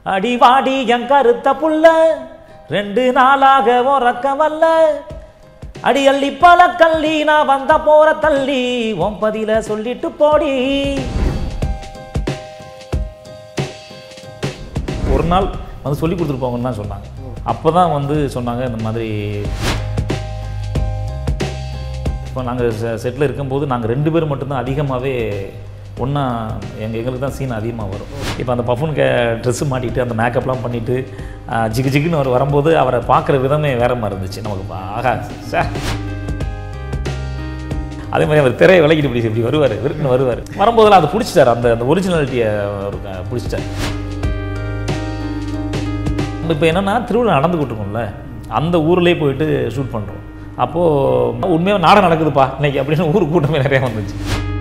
அடி வாடி என் கருத்த புள்ள ரெண்டு நாளாக உறக்க வல்ல அடி அள்ளி பல கள்ளி நான் வந்த போற தள்ளி உன் பதில சொல்லிட்டு போடி ஒரு நாள் வந்து சொல்லி கொடுத்துட்டு போங்கன்னு தான் சொன்னாங்க அப்போ தான் வந்து சொன்னாங்க இந்த மாதிரி இப்போ நாங்கள் செட்டில் இருக்கும்போது நாங்கள் ரெண்டு பேரும் மட்டும்தான் அதிகமாகவே ஒன்றா எங்கள் எங்களுக்கு தான் சீன் அதிகமாக வரும் இப்போ அந்த பஃபன் கே ட்ரெஸ்ஸு மாட்டிட்டு அந்த மேக்கப்லாம் பண்ணிவிட்டு ஜிகு ஜிகுன்னு அவர் வரும்போது அவரை பார்க்குற விதமே வேற மாதிரி இருந்துச்சு நமக்கு ஆகா சே அதே மாதிரி அவர் திரையை விலகிட்டு இப்படி இப்படி வருவார் விருக்குன்னு வருவார் வரும்போதெல்லாம் அதை பிடிச்சிட்டார் அந்த அந்த ஒரிஜினாலிட்டியை அவருக்கு பிடிச்சிட்டார் இப்போ என்னென்னா திருவிழா நடந்துக்கிட்டு இருக்கோம்ல அந்த ஊர்லேயே போயிட்டு ஷூட் பண்ணுறோம் அப்போது உண்மையாக நாடகம் நடக்குதுப்பா இன்னைக்கு அப்படின்னு ஊர் கூட்டமே நிறையா வந்துச்சு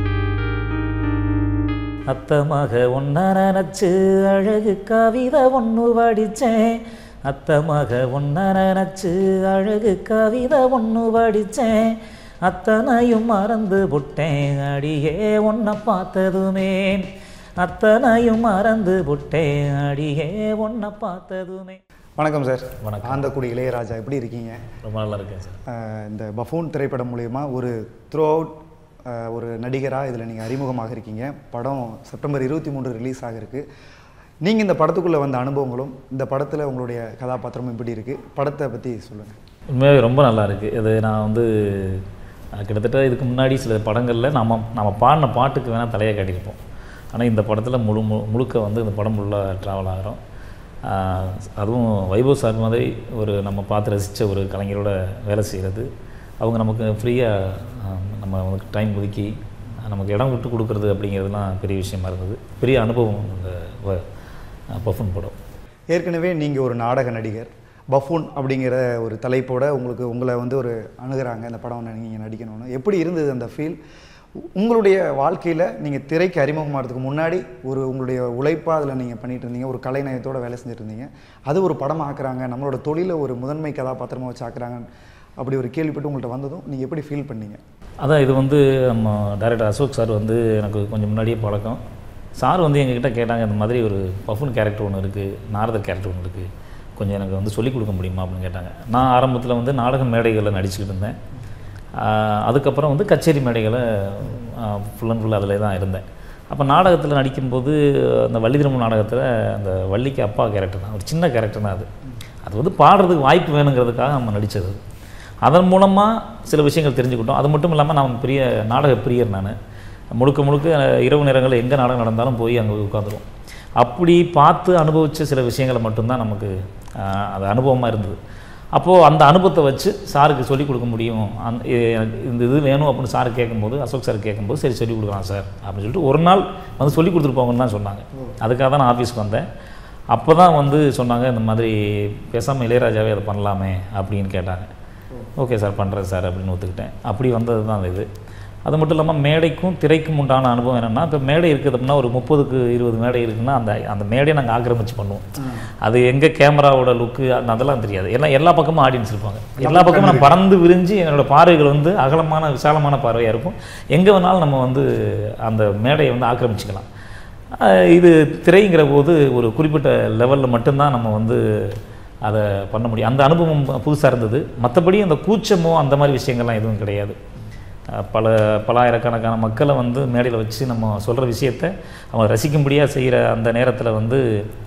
அத்தமாக ஒன்ன நினச்சி அழகு கவிதை ஒன்று படித்தேன் அத்தமாக ஒன்ன நினச்சி அழகு கவிதை ஒன்று படித்தேன் அத்தனையும் மறந்து புட்டேன் அடியே ஒன்றை பார்த்ததுமே அத்தனையும் மறந்து புட்டேன் அடியே ஒன்றை பார்த்ததுமே வணக்கம் சார் வணக்கம். ஆந்தக்குடி இளையராஜா எப்படி இருக்கீங்க ரொம்ப நல்லா இருக்கேன் சார் அஹ் இந்த பஃபூன் திரைப்படம் மூலயமா ஒரு த்ரூ அவுட் ஒரு நடிகராக இதில் நீங்கள் அறிமுகமாக இருக்கீங்க படம் செப்டம்பர் இருபத்தி மூன்று ரிலீஸ் ஆகிருக்கு நீங்கள் இந்த படத்துக்குள்ளே வந்த அனுபவங்களும் இந்த படத்தில் உங்களுடைய கதாபாத்திரமும் எப்படி இருக்குது படத்தை பற்றி சொல்லுங்கள் உண்மையாகவே ரொம்ப நல்லா இருக்குது இது நான் வந்து அஹ், கிட்டத்தட்ட இதுக்கு முன்னாடி சில படங்களில் நம்ம நம்ம பாடின பாட்டுக்கு வேணால் தலையை காட்டியிருப்போம் ஆனால் இந்த படத்தில் முழு மு முழுக்க வந்து இந்த படம் ஃபுல்லாக ட்ராவல் ஆகிறோம் ஆஹ், அதுவும் வைபவ் சார் மாதிரி ஒரு நம்ம பார்த்து ரசித்த ஒரு கலைஞரோட வேலை செய்கிறது அவங்க நமக்கு ஃப்ரீயாக நம்ம நமக்கு டைம் ஒதுக்கி நமக்கு இடம் விட்டு கொடுக்குறது அப்படிங்கிறதுலாம் பெரிய விஷயமா இருந்தது பெரிய அனுபவம் இந்த பஃபன் படம் ஏற்கனவே நீங்கள் ஒரு நாடக நடிகர் பஃபூன் அப்படிங்கிற ஒரு தலைப்போட உங்களுக்கு உங்களை வந்து ஒரு அணுகுறாங்க இந்த படம் நீங்கள் நடிக்கணும்னு எப்படி இருந்தது அந்த ஃபீல் உங்களுடைய வாழ்க்கையில் நீங்கள் திரைக்கு அறிமுகமாகிறதுக்கு முன்னாடி ஒரு உங்களுடைய உழைப்பாக அதில் நீங்கள் பண்ணிட்டு இருந்தீங்க ஒரு கலைநயத்தோட வேலை செஞ்சுட்டு இருந்தீங்க அது ஒரு படம் ஆக்குறாங்க நம்மளோட தொழிலை ஒரு முதன்மை கதாபாத்திரமாக வச்சு ஆக்குறாங்க அப்படி ஒரு கேள்விப்பட்டு உங்கள்கிட்ட வந்ததும் நீங்கள் எப்படி ஃபீல் பண்ணீங்க அதான் இது வந்து நம்ம டைரக்டர் அசோக் சார் வந்து எனக்கு கொஞ்சம் முன்னாடியே பழக்கம் சார் வந்து எங்ககிட்ட கேட்டாங்க இந்த மாதிரி ஒரு பஃபுன் கேரக்டர் ஒன்று இருக்குது நாரதர் கேரக்டர் ஒன்று இருக்குது கொஞ்சம் எனக்கு வந்து சொல்லிக் கொடுக்க முடியுமா அப்படின்னு கேட்டாங்க நான் ஆரம்பத்தில் வந்து நாடக மேடைகளில் நடிச்சுக்கிட்டு இருந்தேன் ஆஹ் அதுக்கப்புறம் வந்து கச்சேரி மேடைகளை ஃபுல் அண்ட் ஃபுல் அதில் தான் இருந்தேன் அப்போ நாடகத்தில் நடிக்கும்போது அந்த வள்ளி திரும்ப நாடகத்தில் அந்த வள்ளிக்கு அப்பா கேரக்டர் தான் ஒரு சின்ன கேரக்டர் தான் அது அது வந்து பாடுறதுக்கு வாய்ப்பு வேணுங்கிறதுக்காக நம்ம நடித்தது அது அதன் மூலமாக சில விஷயங்கள் தெரிஞ்சுக்கிட்டோம் அது மட்டும் இல்லாமல் நான் பெரிய நாடக பிரியர் நான் முழுக்க முழுக்க இரவு நேரங்களில் எங்கே நாடகம் நடந்தாலும் போய் அங்கே உட்காந்துருவோம் அப்படி பார்த்து அனுபவித்த சில விஷயங்களை மட்டும்தான் நமக்கு ஆஹ், அது அனுபவமாக இருந்தது அப்போது அந்த அனுபவத்தை வச்சு சாருக்கு சொல்லிக் கொடுக்க முடியும் அந் இ- எனக்கு இந்த இது வேணும் அப்படின்னு சார் கேட்கும்போது அசோக் சார் கேட்கும்போது சரி சொல்லிக் கொடுக்கலாம் சார் அப்படின்னு சொல்லிட்டு ஒரு நாள் வந்து சொல்லி கொடுத்துட்டு போங்கன்னு தான் சொன்னாங்க அதுக்காக தான் நான் ஆஃபீஸ்க்கு வந்தேன் அப்போ தான் வந்து சொன்னாங்க இந்த மாதிரி பேசாமல் இளையராஜாவே அதை பண்ணலாமே அப்படின்னு கேட்டாங்க ஓகே சார் பண்ணுறேன் சார் அப்படின்னு ஒத்துக்கிட்டேன் அப்படி வந்தது தான் அந்த இது அது மட்டும் இல்லாமல் மேடைக்கும் திரைக்கும் உண்டான அனுபவம் என்னென்னா இப்போ மேடை இருக்குது அப்படின்னா ஒரு முப்பதுக்கு இருபது மேடை இருக்குன்னா அந்த அந்த மேடையை நாங்கள் ஆக்கிரமிச்சு பண்ணுவோம் அது எங்கே கேமராவோட லுக்கு அந்த அதெல்லாம் தெரியாது ஏன்னா எல்லா பக்கமும் ஆடியன்ஸ் இருப்பாங்க எல்லா பக்கமும் நான் பறந்து விரிஞ்சு என்னோட பார்வைகள் வந்து அகலமான விசாலமான பார்வையாக இருக்கும் எங்கே வேணாலும் நம்ம வந்து அந்த மேடையை வந்து ஆக்கிரமிச்சுக்கலாம் அஹ் இது திரைங்கிற போது ஒரு குறிப்பிட்ட லெவலில் மட்டும்தான் நம்ம வந்து அதை பண்ண முடியும் அந்த அனுபவம் புதுசாக இருந்தது மற்றபடி அந்த கூச்சமோ அந்த மாதிரி விஷயங்கள்லாம் எதுவும் கிடையாது அஹ் பல பலாயிரக்கணக்கான மக்களை வந்து மேடையில் வச்சு நம்ம சொல்கிற விஷயத்த அவங்க ரசிக்கும்படியாக செய்கிற அந்த நேரத்தில் வந்து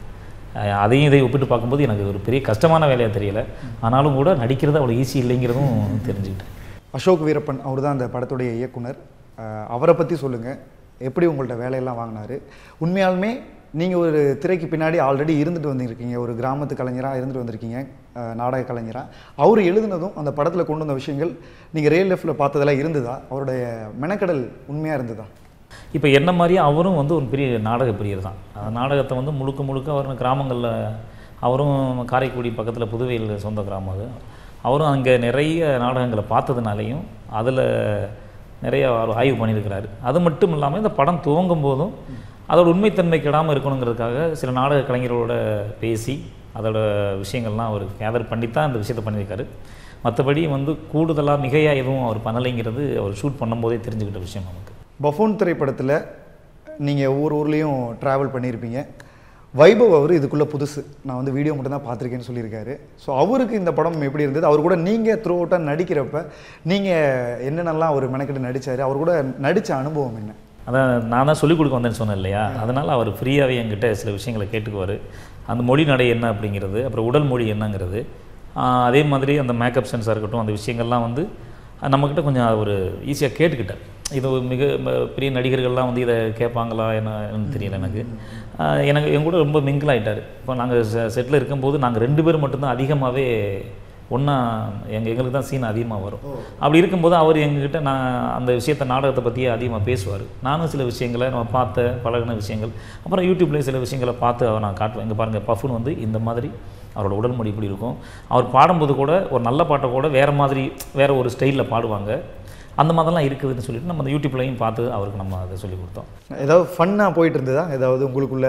அஹ் அதையும் இதையும் ஒப்பிட்டு பார்க்கும்போது எனக்கு ஒரு பெரிய கஷ்டமான வேலையாக தெரியல ஆனாலும் கூட நடிக்கிறது அவ்வளோ ஈஸி இல்லைங்கிறதும் தெரிஞ்சுக்கிட்டேன் அசோக் வீரப்பன் அவர் தான் அந்த படத்துடைய இயக்குனர் அஹ் அவரை பற்றி சொல்லுங்கள் எப்படி உங்கள்ட்ட வேலையெல்லாம் வாங்கினாரு உண்மையாலுமே நீங்கள் ஒரு திரைக்கு பின்னாடி ஆல்ரெடி இருந்துட்டு வந்திருக்கீங்க ஒரு கிராமத்து கலைஞராக இருந்துட்டு வந்திருக்கீங்க அஹ் நாடக கலைஞராக அவர் எழுதுனதும் அந்த படத்தில் கொண்டு வந்த விஷயங்கள் நீங்கள் ரியல் லைஃப்பில் பார்த்ததெல்லாம் இருந்ததா அவருடைய மெனக்கடல் உண்மையாக இருந்ததா இப்போ என்ன மாதிரியே அவரும் வந்து ஒரு பெரிய நாடக பிரியர் தான் அந்த நாடகத்தை வந்து முழுக்க முழுக்க அவர் கிராமங்களில் அவரும் காரைக்குடி பக்கத்தில் புதுவையில் சொந்த கிராமம் அது அவரும் அங்கே நிறைய நாடகங்களை பார்த்ததுனாலையும் அதில் நிறைய அவர் ஆய்வு பண்ணியிருக்கிறாரு அது மட்டும் இல்லாமல் இந்த படம் துவங்கும் போதும் அதோட உண்மைத்தன்மை கெடாமல் இருக்கணுங்கிறதுக்காக சில நாடக கலைஞர்களோட பேசி அதோட விஷயங்கள்லாம் அவர் கேதர் பண்ணி தான் இந்த விஷயத்தை பண்ணியிருக்காரு மற்றபடி வந்து கூடுதலாக மிகையாக எதுவும் அவர் பண்ணலைங்கிறது அவர் ஷூட் பண்ணும்போதே தெரிஞ்சுக்கிட்ட விஷயம் நமக்கு பஃபூன் திரைப்படத்தில் நீங்கள் ஒவ்வொரு ஊர்லேயும் ட்ராவல் பண்ணியிருப்பீங்க வைபவ் அவர் இதுக்குள்ளே புதுசு நான் வந்து வீடியோ மட்டும் தான் பார்த்துருக்கேன்னு சொல்லியிருக்காரு ஸோ அவருக்கு இந்த படம் எப்படி இருந்தது அவர் கூட நீங்கள் த்ரூ அவுட்டாக நடிக்கிறப்ப நீங்கள் என்னென்னலாம் அவர் மெனக்கிட்டு நடிச்சாரு அவர் கூட நடித்த அனுபவம் என்ன அதான் நான் தான் சொல்லிக் கொடுக்க வந்தேன்னு சொன்னேன் இல்லையா அதனால் அவர் ஃப்ரீயாகவே என்கிட்ட சில விஷயங்களை கேட்டுக்குவார் அந்த மொழி நடை என்ன அப்படிங்கிறது அப்புறம் உடல் மொழி என்னங்கிறது ஆஹ் அதே மாதிரி அந்த மேக்கப் சென்ஸாக இருக்கட்டும் அந்த விஷயங்கள்லாம் வந்து அஹ் நம்மக்கிட்ட கொஞ்சம் அவர் ஈஸியாக கேட்டுக்கிட்டார் இது ஒரு மிக ம- பெரிய நடிகர்கள்லாம் வந்து இதை கேட்பாங்களா என்னன்னு தெரியல எனக்கு ஆஹ் எனக்கு என் கூட ரொம்ப மிங்கிள் ஆகிட்டார் இப்போ நாங்கள் செட்டில் இருக்கும்போது நாங்கள் ரெண்டு பேரும் மட்டும்தான் அதிகமாகவே ஒன்றா எங்கள் எங்களுக்கு தான் சீன் அதிகமாக வரும் அப்படி இருக்கும்போது அவர் எங்ககிட்ட நான் அந்த விஷயத்தை நாடகத்தை பற்றியே அதிகமாக பேசுவார் நானும் சில விஷயங்களை நம்ம பார்த்த பழகின விஷயங்கள் அப்புறம் யூடியூப்லேயே சில விஷயங்களை பார்த்து அவர் நான் காட்டுவேன் இங்கே பாருங்கள் பஃபுன் வந்து இந்த மாதிரி அவரோட உடல் மொழி இப்படி இருக்கும் அவர் பாடும்போது கூட ஒரு நல்ல பாட்டை கூட வேறு மாதிரி வேறு ஒரு ஸ்டைலில் பாடுவாங்க அந்த மாதிரிலாம் இருக்குதுன்னு சொல்லிட்டு நம்ம அந்த யூடியூப்லையும் பார்த்து அவருக்கு நம்ம அதை சொல்லி கொடுத்தோம் ஏதாவது ஃபன்னாக போயிட்டு இருந்ததா ஏதாவது உங்களுக்குள்ள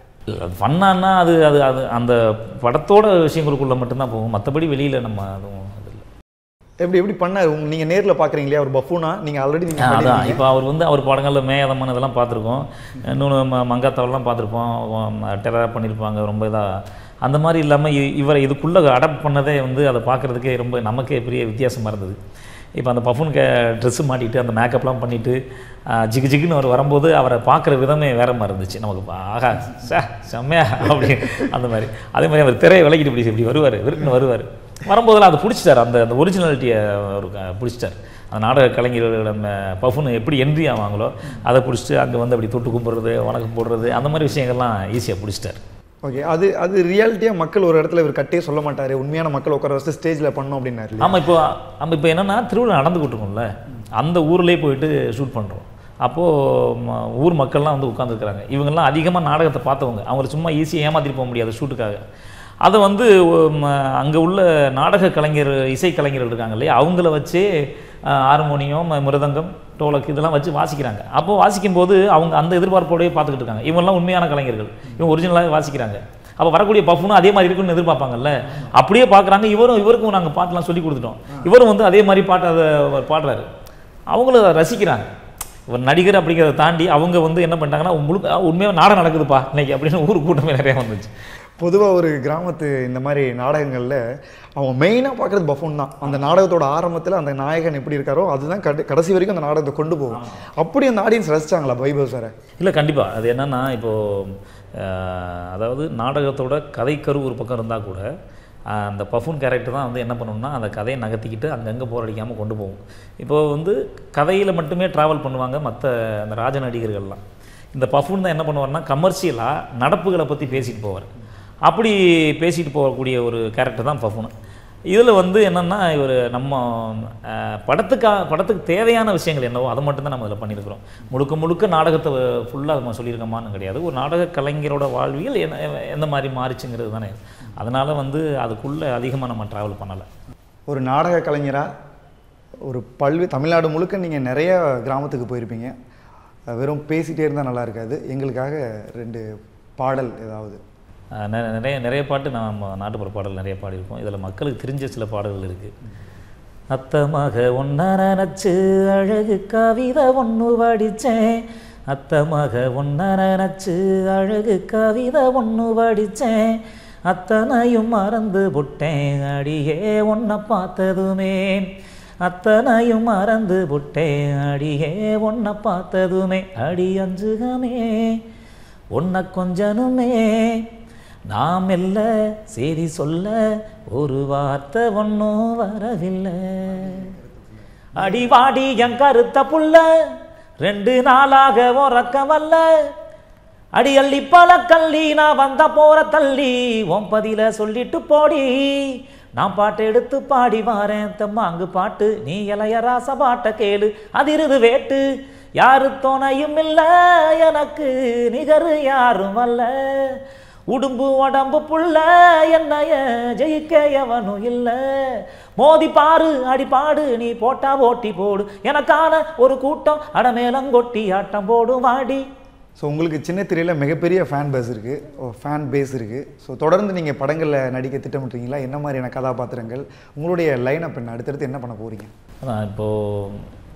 ஃபன்னானா அது அது அது அந்த படத்தோட விஷயங்களுக்குள்ள மட்டும்தான் போகும் மற்றபடி வெளியில் நம்ம அதுவும் அது இல்லை எப்படி எப்படி பண்ணார் உங்க நீங்கள் நேரில் பார்க்குறீங்களே அவர் பஃபூனா நீங்கள் ஆல்ரெடி ஆ, நீங்கள் அதான் இப்போ அவர் வந்து அவர் படங்களில் மேயதமான இதெல்லாம் பார்த்துருக்கோம் இன்னொன்று ம மங்காத்தாவெல்லாம் பார்த்துருப்போம் டெரராக பண்ணியிருப்பாங்க ரொம்ப இதாக அந்த மாதிரி இல்லாமல் இவரை இதுக்குள்ளே அடாப்ட் பண்ணதே வந்து அதை பார்க்குறதுக்கே ரொம்ப நமக்கே பெரிய வித்தியாசமாக இருந்தது இப்போ அந்த பஃபுன் கே ட்ரெஸ்ஸு மாட்டிட்டு அந்த மேக்கப்லாம் பண்ணிவிட்டு ஜிகு ஜிகுன்னு அவர் வரும்போது அவரை பார்க்குற விதமே வேற மாதிரி இருந்துச்சு நமக்கு பா- ஆஹா சே செம்மையா அப்படி அந்த மாதிரி அதே மாதிரி அவர் திரையை விலகிட்டு இப்படி இப்படி வருவார் விருக்குன்னு வருவார் வரும்போதெல்லாம் அதை பிடிச்சிட்டார் அந்த அந்த ஒரிஜினாலிட்டியை அவர் க- பிடிச்சிட்டார் அந்த நாடக கலைஞர்கள் நம்ம பஃபுன்னு எப்படி என்ட்ரி ஆவாங்களோ அதை பிடிச்சிட்டு அங்கே வந்து அப்படி தொட்டு கும்பிட்றது வணக்கம் போடுறது அந்த மாதிரி விஷயங்கள்லாம் ஈஸியாக பிடிச்சிட்டார் ஓகே அது அது ரியாலிட்டியாக மக்கள் ஒரு இடத்துல இவர் கட்டே சொல்ல மாட்டார் உண்மையான மக்கள் உட்கார வச்சு ஸ்டேஜில் பண்ணோம் அப்படின்னாரு இல்லையா? ஆமாம் இப்போ நம்ம இப்போ என்னென்னா திருவிழா நடந்துக்கிட்டு இருக்கோம்ல அந்த ஊர்லேயே போயிட்டு ஷூட் பண்ணுறோம் அப்போது ஊர் மக்கள்லாம் வந்து உட்காந்துருக்குறாங்க இவங்கெல்லாம் அதிகமாக நாடகத்தை பார்த்தவங்க அவங்கள சும்மா ஈஸியாக ஏமாத்திட்டு போக முடியாது ஷூட்டுக்காக அதை வந்து அங்கே உள்ள நாடக கலைஞர் இசை கலைஞர்கள் இருக்காங்க இல்லையா அவங்கள வச்சு ஹார்மோனியம் மிருதங்கம் டோலக் இதெல்லாம் வச்சு வாசிக்கிறாங்க அப்போது வாசிக்கும்போது அவங்க அந்த எதிர்பார்ப்போடயே பார்த்துக்கிட்டு இருக்காங்க இவங்கெல்லாம் உண்மையான கலைஞர்கள் இவங்க ஒரிஜினலாகவே வாசிக்கிறாங்க அப்போ வரக்கூடிய பஃபுனும் அதே மாதிரி இருக்குன்னு எதிர்பார்ப்பாங்கல்ல அப்படியே பார்க்குறாங்க இவரும் இவருக்கும் நாங்கள் பாட்டெலாம் சொல்லி கொடுத்துட்டோம் இவரும் வந்து அதே மாதிரி பாட்டு அதை அவர் பாடுறாரு அவங்களும் அதை ரசிக்கிறாங்க ஒரு நடிகர் அப்படிங்கிறத தாண்டி அவங்க வந்து என்ன பண்ணிட்டாங்கன்னா முழுக்க உண்மையாக நாடகம் நடக்குதுப்பா இன்னைக்கு அப்படின்னு ஊர் கூட்டமே நிறையா வந்துச்சு பொதுவாக ஒரு கிராமத்து இந்த மாதிரி நாடகங்களில் அவங்க மெயினாக பார்க்குறது பஃபூன் தான் அந்த நாடகத்தோட ஆரம்பத்தில் அந்த நாயகன் எப்படி இருக்காரோ அதுதான் கட கடைசி வரைக்கும் அந்த நாடகத்தை கொண்டு போகும் அப்படி அந்த ஆடியன்ஸ் ரசிச்சாங்களா வைபவ் சாரை இல்லை கண்டிப்பாக அது என்னென்னா இப்போது அதாவது நாடகத்தோட கதைக்கரு ஒரு பக்கம் இருந்தால் கூட ஆஹ், அந்த பஃபூன் கேரக்டர் தான் வந்து என்ன பண்ணணும்னா அந்த கதையை நகர்த்திக்கிட்டு அங்கங்கே போரடிக்காமல் கொண்டு போகும் இப்போது வந்து கதையில் மட்டுமே ட்ராவல் பண்ணுவாங்க மற்ற அந்த ராஜ நடிகர்கள்லாம் இந்த பஃபூன் தான் என்ன பண்ணுவார்னா கமர்ஷியலாக நடப்புகளை பற்றி பேசிட்டு போவார் அப்படி பேசிட்டு போகக்கூடிய ஒரு கேரக்டர் தான் பஃபூன் இதில் வந்து என்னென்னா இவர் நம்ம அஹ், படத்துக்கா படத்துக்கு தேவையான விஷயங்கள் என்னவோ அதை மட்டும்தான் நம்ம இதில் பண்ணியிருக்கிறோம் முழுக்க முழுக்க நாடகத்தை ஃபுல்லாக நம்ம சொல்லியிருக்கோமான்னு கிடையாது ஒரு நாடக கலைஞரோட வாழ்வியல் என்ன எந்த மாதிரி மாறிச்சுங்கிறது தானே அதனால் வந்து அதுக்குள்ளே அதிகமாக நம்ம ட்ராவல் பண்ணலை ஒரு நாடக கலைஞராக ஒரு பல்வே தமிழ்நாடு முழுக்க நீங்கள் நிறைய கிராமத்துக்கு போயிருப்பீங்க அஹ் வெறும் பேசிகிட்டே இருந்தால் நல்லா இருக்காது எங்களுக்காக ரெண்டு பாடல் ஏதாவது அஹ் நெ- நிறைய நிறைய பாட்டு நம்ம நாட்டுப்புற பாடல் நிறைய பாடியிருக்கோம் இதில் மக்களுக்கு தெரிஞ்ச சில பாடல்கள் இருக்குது அத்தமாக ஒன்ன நினச்சி அழகு கவிதை ஒன்று வடித்தேன் அத்தமாக ஒன்ன நினச்சி அழகு கவிதை ஒன்று வடித்தேன் அத்தனையும் மறந்து புட்டேன் அடியே உன்னை பார்த்ததுமே அத்தனையும் மறந்து புட்டேன் அடியே உன்னை பார்த்ததுமே அடி அஞ்சுகமே உன்னை கொஞ்சனுமே நாம் இல்ல செய்தி சொல்ல ஒரு வார்த்தை ஒன்றும் வரவில்லை அடிவாடி என் கருத்த புள்ள ரெண்டு நாளாக உறக்கம் வல்ல அடி அள்ளி பல கள்ளி நான் வந்த போற தள்ளி உன் பதில சொல்லிட்டு போடி நான் பாட்டு எடுத்து பாடி வாரேன் தம்மாங்கு பாட்டு நீ இளைய ராச பாட்ட கேளு அதிருது வேட்டு யாரு துணையும் இல்ல எனக்கு நிகரு யாரும் அல்ல உடும்பு உடம்பு புள்ள என்னைய ஜெயிக்க எவனும் இல்ல மோதி பாரு அடி பாடு நீ போட்டா ஓட்டி போடு எனக்கான ஒரு கூட்டம் அடமேலங்கொட்டி ஆட்டம் போடும் வாடி ஸோ உங்களுக்கு சின்ன திரையில் மிகப்பெரிய ஃபேன் பேஸ் இருக்குது ஃபேன் பேஸ் இருக்குது ஸோ தொடர்ந்து நீங்கள் படங்களில் நடிக்க திட்டமிட்டுறீங்களா என்ன மாதிரியான கதாபாத்திரங்கள் உங்களுடைய லைன் அப் என்ன அடுத்தடுத்து என்ன பண்ண போகிறீங்க அதான் இப்போது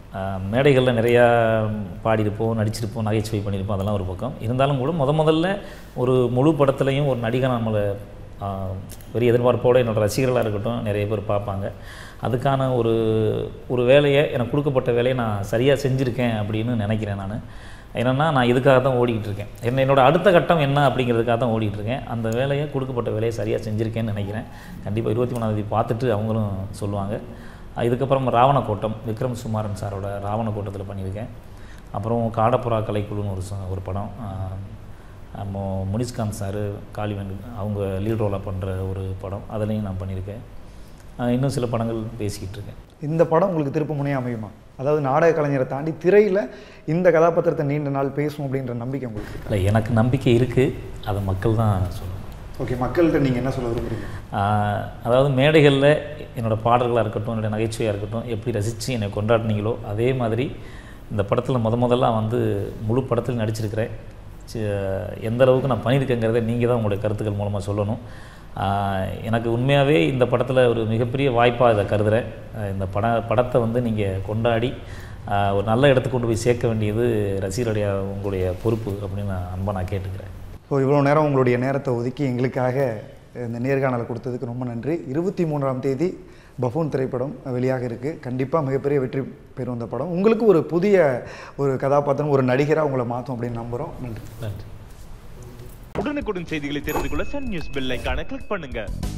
ஆஹ் மேடைகளில் நிறையா பாடியிருப்போம் நடிச்சிருப்போம் நகைச்சுவை பண்ணியிருப்போம் அதெல்லாம் ஒரு பக்கம் இருந்தாலும் கூட முத முதல்ல ஒரு முழு படத்துலையும் ஒரு நடிகை நம்மளை ஆஹ் பெரிய எதிர்பார்ப்போடு என்னோட ரசிகர்களாக இருக்கட்டும் நிறைய பேர் பார்ப்பாங்க அதுக்கான ஒரு ஒரு வேலையை எனக்கு கொடுக்கப்பட்ட வேலையை நான் சரியாக செஞ்சுருக்கேன் அப்படின்னு நினைக்கிறேன் நான் என்னென்னா நான் இதுக்காக தான் ஓடிக்கிட்டு இருக்கேன் என்ன என்னோட அடுத்த கட்டம் என்ன அப்படிங்கிறதுக்காக தான் ஓடிக்கிட்டு இருக்கேன் அந்த வேலையை கொடுக்கப்பட்ட வேலையை சரியாக செஞ்சுருக்கேன்னு நினைக்கிறேன் கண்டிப்பாக இருபத்தி மூணாந்தேதி பார்த்துட்டு அவங்களும் சொல்லுவாங்க இதுக்கப்புறம் ராவணக்கோட்டம் விக்ரம் சுமாரன் சாரோட ராவணக்கோட்டத்தில் பண்ணியிருக்கேன் அப்புறம் காடப்புறா கலைக்குழுன்னு ஒரு ச- ஒரு படம் ஆஹ் நம்ம முனிஷ்காந்த் சார் காளிவன் அவங்க லீட் ரோலாக பண்ணுற ஒரு படம் அதுலேயும் நான் பண்ணியிருக்கேன் ஆஹ் இன்னும் சில படங்கள் பேசிக்கிட்டு இருக்கேன் இந்த படம் உங்களுக்கு திருப்பு முனையாக அமையுமா அதாவது நாடக கலைஞரை தாண்டி திரையில் இந்த கதாபாத்திரத்தை நீண்ட நாள் பேசும் அப்படின்ற நம்பிக்கை உங்களுக்கு இருக்கு. இல்லை எனக்கு நம்பிக்கை இருக்குது அதை மக்கள் தான் சொல்லணும் ஓகே மக்கள்கிட்ட நீங்கள் என்ன சொல்ல விரும்புறீங்க ஆஹ் அதாவது மேடைகளில் என்னோடய பாடல்களாக இருக்கட்டும் என்னோடய நகைச்சுவையாக இருக்கட்டும் எப்படி ரசித்து என்னை கொண்டாடினீங்களோ அதே மாதிரி இந்த படத்தில் முத முதல்ல வந்து முழு படத்தில் நடிச்சிருக்கிறேன் சி- எந்த அளவுக்கு நான் பண்ணியிருக்கேங்கிறத நீங்கள் தான் உங்களுடைய கருத்துக்கள் மூலமாக சொல்லணும் ஆஹ் எனக்கு உண்மையாகவே இந்த படத்தில் ஒரு மிகப்பெரிய வாய்ப்பாக இதை கருதுகிறேன் ஆஹ் இந்த பட படத்தை வந்து நீங்கள் கொண்டாடி ஆஹ் ஒரு நல்ல இடத்துக்கு கொண்டு போய் சேர்க்க வேண்டியது ரசிகருடைய உங்களுடைய பொறுப்பு அப்படின்னு நான் அன்பாக நான் கேட்டுக்கிறேன் ஸோ இவ்வளோ நேரம் உங்களுடைய நேரத்தை ஒதுக்கி எங்களுக்காக இந்த நேர்காணலை கொடுத்ததுக்கு ரொம்ப நன்றி இருபத்தி மூன்றாம் தேதி பஃபூன் திரைப்படம் வெளியாக இருக்குது கண்டிப்பாக மிகப்பெரிய வெற்றி பெறும் இந்த படம் உங்களுக்கு ஒரு புதிய ஒரு கதாபாத்திரம் ஒரு நடிகராக உங்களை மாற்றும் அப்படின்னு நம்புகிறோம் நன்றி நன்றி உடனுக்குடன் செய்திகளை தெரிந்து கொள்ள சன் நியூஸ் பெல் ஐகானை கிளிக் பண்ணுங்க